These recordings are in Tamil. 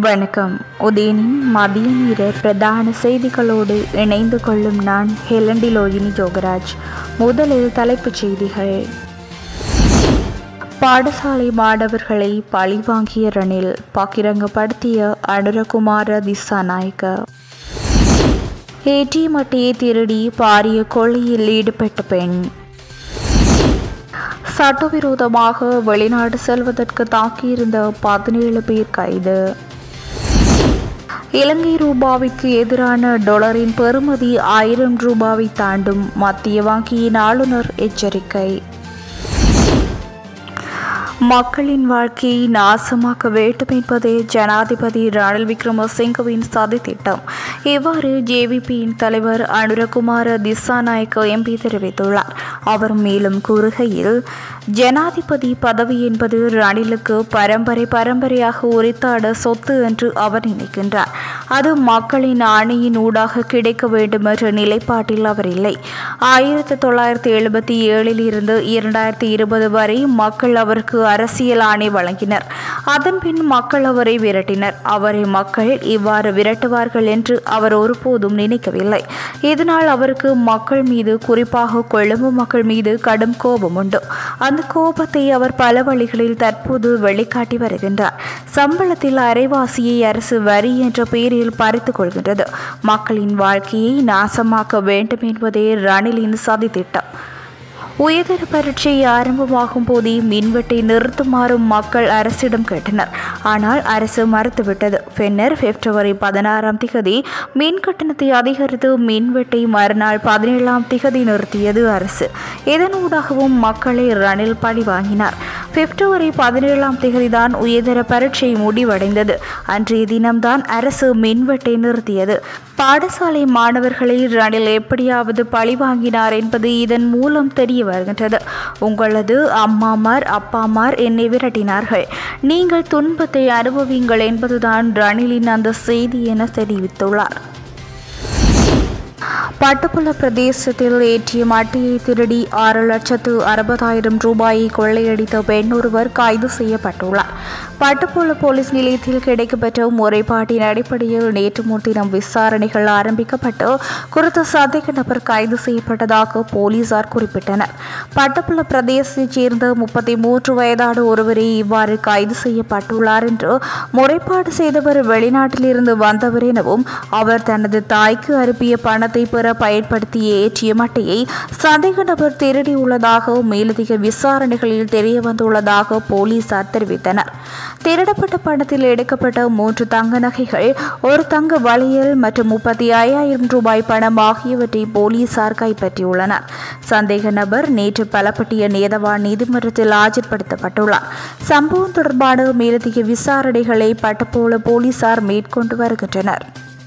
வணக்கம் உதயனின் மதிய நேர பிரதான செய்திகளோடு இணைந்து கொள்ளும் நான் ஹெலண்டிலோயினி ஜோகராஜ் முதலில் தலைப்புச் செய்திகள் பாடசாலை மாணவர்களை பழிவாங்கிய ரணில் பகிரங்கப்படுத்திய அனுரகுமார திசாநாயக்க ஏடிஎம் அட்டையை திருடி பாரிய கொள்ளையில் ஈடுபட்ட பெண் சட்டவிரோதமாக வெளிநாடு செல்வதற்கு தாக்கியிருந்த பதினேழு பேர் கைது இலங்கை ரூபாவிற்கு எதிரான டொலரின் பெறுமதி ஆயிரம் ரூபாவை தாண்டும் மத்திய வங்கியின் ஆளுநர் எச்சரிக்கை மக்களின் வாழ்க்கையை நாசமாக்க வேண்டும் என்பதே ஜனாதிபதி ரணில் விக்ரமசிங்கவின் சதி திட்டம் இவ்வாறு ஜேவிபியின் தலைவர் அனுரகுமார திசாநாயக்க எம்பி தெரிவித்துள்ளார் அவர் மேலும் கூறுகையில் ஜனாதிபதி பதவி என்பது ரணிலுக்கு பரம்பரை பரம்பரையாக உரித்தாட சொத்து என்று அவர் நினைக்கின்றார் அது மக்களின் ஆணையின் ஊடாக கிடைக்க வேண்டும் என்ற நிலைப்பாட்டில் அவர் இல்லை ஆயிரத்தி தொள்ளாயிரத்தி எழுபத்தி ஏழில் இருந்து இரண்டாயிரத்தி இருபது வரை மக்கள் அவருக்கு அரசியல் ஆணை வழங்கினர் அதன்பின் மக்கள் அவரை விரட்டினர் அவரை மக்கள் இவ்வாறு விரட்டுவார்கள் என்று அவர் ஒருபோதும் நினைக்கவில்லை இதனால் அவருக்கு மக்கள் மீது குறிப்பாக கொழும்பு மக்கள் மீது கடும் கோபம் உண்டு அந்த கோபத்தை அவர் பல வழிகளில் தற்போது வெளிக்காட்டி வருகின்றார் சம்பளத்தில் அரைவாசியை அரசு வரி என்ற பெயரில் பறித்து கொள்கின்றது மக்களின் வாழ்க்கையை நாசமாக்க வேண்டும் என்பதே ரணிலின் சதி திட்டம் உயர்தர பரீட்சை ஆரம்பமாகும் போதே மின்வெட்டை நிறுத்துமாறு மக்கள் அரசிடம் கேட்டனர் ஆனால் அரசு மறுத்துவிட்டது பின்னர் பிப்ரவரி பதினாறாம் திகதி மின் கட்டணத்தை அதிகரித்து மின்வெட்டை மறுநாள் பதினேழாம் திகதி நிறுத்தியது அரசு இதனூடாகவும் மக்களை ரணில் பழி வாங்கினார் பிப்ரவரி பதினேழாம் திகதிதான் உயர்தர பரீட்சை முடிவடைந்தது அன்றைய தினம்தான் அரசு மின்வெட்டை நிறுத்தியது பாடசாலை மாணவர்களை ரணில் எப்படியாவது பழி வாங்கினார் என்பது இதன் மூலம் தெரிய வருகின்றது உங்களது அம்மாமார் அப்பாமார் என்னை விரட்டினார்கள் நீங்கள் துன்பத்தை அனுபவிங்கள் என்பதுதான் ரணிலின் அந்த செய்தி என தெரிவித்துள்ளார் பட்டுப்புல பிரதேசத்தில் ஏற்றிய அட்டையை திருடி ஆறு லட்சத்து அறுபதாயிரம் ரூபாயை கொள்ளையடித்த பெண் ஒருவர் கைது செய்யப்பட்டுள்ளார் பட்டுப்புல போலீஸ் நிலையத்தில் கிடைக்கப்பெற்ற முறைப்பாட்டின் அடிப்படையில் நேற்று முன்தினம் விசாரணைகள் ஆரம்பிக்கப்பட்டு குறித்த சந்தேக நபர் கைது செய்யப்பட்டதாக போலீசார் குறிப்பிட்டனர் பட்டுப்புல பிரதேசத்தைச் சேர்ந்த முப்பத்தி மூன்று வயதான ஒருவரே இவ்வாறு கைது செய்யப்பட்டுள்ளார் என்று முறைப்பாடு செய்தவர் வெளிநாட்டிலிருந்து வந்தவர் எனவும் அவர் தனது தாய்க்கு அனுப்பிய பணத்தை பெற பயன்படுத்திய ஏடிஎம் அட்டையை சந்தேக நபர் திருடியுள்ளதாக மேலதிக விசாரணைகளில் தெரிய வந்துள்ளதாக போலீசார் தெரிவித்தனர் திருடப்பட்ட பணத்தில் எடுக்கப்பட்ட மூன்று தங்க நகைகள் ஒரு தங்க வளையல் மற்றும் முப்பத்தி ஐயாயிரம் ரூபாய் பணம் ஆகியவற்றை போலீசார் கைப்பற்றியுள்ளனர் சந்தேக நபர் நேற்று பலப்பட்டிய நேதவான் நீதிமன்றத்தில் ஆஜர்படுத்தப்பட்டுள்ளார் சம்பவம் தொடர்பான மேலதிக விசாரணைகளை பட்டப்போல போலீசார் மேற்கொண்டு வருகின்றனர்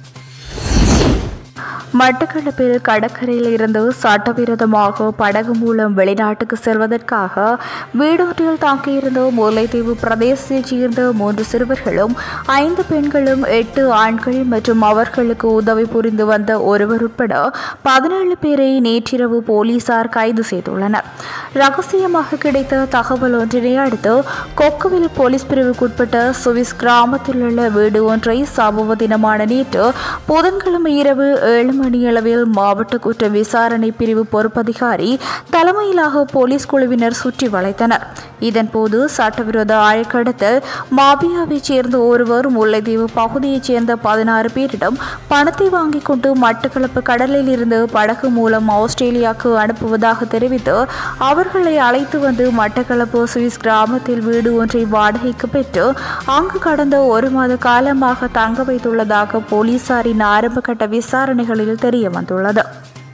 மட்டக்களப்பில் கடற்கரையில் இருந்து சட்டவிரோதமாக படகு மூலம் வெளிநாட்டுக்கு செல்வதற்காக வீடொன்றில் தாக்கியிருந்த முல்லைத்தீவு பிரதேசத்தைச் சேர்ந்த மூன்று சிறுவர்களும் ஐந்து பெண்களும் எட்டு ஆண்கள் மற்றும் அவர்களுக்கு உதவி புரிந்து வந்த ஒருவர் உட்பட பதினேழு பேரை நேற்றிரவு போலீசார் கைது செய்துள்ளனர் ரகசியமாக கிடைத்த தகவல் ஒன்றினை அடுத்து கொக்குவில் போலீஸ் பிரிவுக்குட்பட்ட சுவிஸ் கிராமத்தில் உள்ள வீடு ஒன்றை சம்பவ தினமான நேற்று புதன்கிழமை இரவு ஏழு மணியளவில் மாவட்ட குற்ற விசாரணை பிரிவு பொறுப்பதிகாரி தலைமையிலாக போலீஸ் குழுவினர் சுற்றி வளைத்தனர் இதன்போது சட்டவிரோத ஆழ்கடத்தல் மாபியாவைச் சேர்ந்த ஒருவர் முல்லைத்தீவு பகுதியைச் சேர்ந்த பதினாறு பேரிடம் பணத்தை வாங்கிக் கொண்டு மட்டக்களப்பு கடலில் இருந்து படகு மூலம் ஆஸ்திரேலியாவுக்கு அனுப்புவதாக தெரிவித்து அவர்களை அழைத்து வந்து மட்டக்களப்பு சுவிஸ் கிராமத்தில் வீடு ஒன்றை வாடகைக்கு பெற்று அங்கு கடந்த ஒரு மாத காலமாக தங்க வைத்துள்ளதாக போலீசாரின் ஆரம்பகட்ட விசாரணைகளில் தெரிய வந்துள்ளது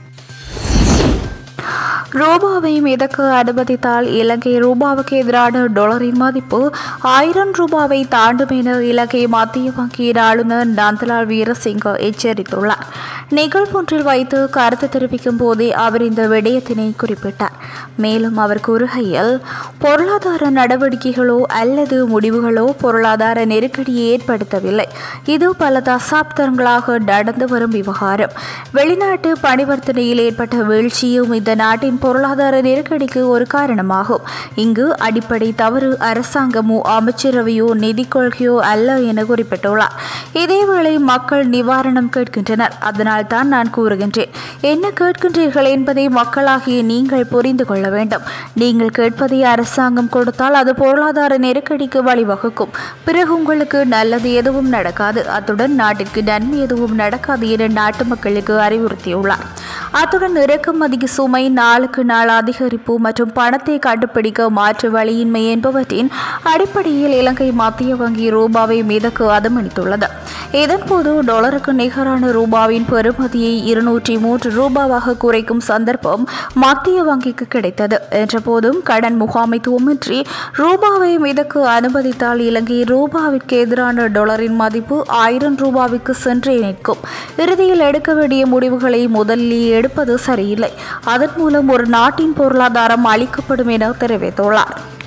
ரூபாவை மிதக்க அனுமதித்தால் இலங்கை ரூபாவுக்கு எதிரான டொலரின் மதிப்பு ஆயிரம் ரூபாவை தாண்டும் என இலங்கை மத்திய வங்கியின் ஆளுநர் நந்தலால் வீரசிங்க எச்சரித்துள்ளார் நிகழ்வொன்றில் வைத்து கருத்து தெரிவிக்கும் போதே அவர் இந்த விடயத்தினை குறிப்பிட்டார் மேலும் அவர் கூறுகையில் பொருளாதார நடவடிக்கைகளோ அல்லது முடிவுகளோ பொருளாதார நெருக்கடியை ஏற்படுத்தவில்லை இது பல தசாப்தங்களாக நடந்து வரும் விவகாரம் வெளிநாட்டு பணிவர்த்தனையில் ஏற்பட்ட வீழ்ச்சியும் இந்த நாட்டின் பொருளாதார நெருக்கடிக்கு ஒரு காரணமாகும் இங்கு அடிப்படை தவறு அரசாங்கமோ அமைச்சரவையோ நிதி கொள்கையோ அல்ல என குறிப்பிட்டுள்ளார் இதேவேளை மக்கள் நிவாரணம் கேட்கின்றனர் அதனால் தான் நான் கூறுகின்றேன் என்ன கேட்கின்றீர்கள் என்பதை மக்களாகிய நீங்கள் புரிந்து கொள்ள வேண்டும் நீங்கள் கேட்பதை அரசாங்கம் கொடுத்தால் அது பொருளாதார நெருக்கடிக்கு வழிவகுக்கும் பிறகு உங்களுக்கு நல்லது எதுவும் நடக்காது அத்துடன் நாட்டிற்கு நன்மை எதுவும் நடக்காது என நாட்டு மக்களுக்கு அறிவுறுத்தியுள்ளார் அத்துடன் இறக்குமதி சுமை நாளுக்கு நாள் அதிகரிப்பு மற்றும் பணத்தை கண்டுபிடிக்க மாற்று வழியின்மை என்பவற்றின் அடிப்படையில் இலங்கை மத்திய வங்கி ரூபாவை மிதக்கு அதமணித்துள்ளது இதன்போது டாலருக்கு நிகரான ரூபாவின் பெறுமதியை இருநூற்றி மூன்று ரூபாவாக குறைக்கும் சந்தர்ப்பம் மத்திய வங்கிக்கு கிடைத்தது என்றபோதும் கடன் முகாமைத்துவமின்றி ரூபாவை மிதக்கு அனுமதித்தால் இலங்கை ரூபாவிற்கு எதிரான டாலரின் மதிப்பு ஆயிரம் ரூபாவுக்கு சென்றே நிற்கும் இறுதியில் எடுக்க வேண்டிய முடிவுகளை முதலில் எடுப்பது சரியில்லை அதன் மூலம் ஒரு நாட்டின் பொருளாதாரம் அளிக்கப்படும் என தெரிவித்துள்ளார்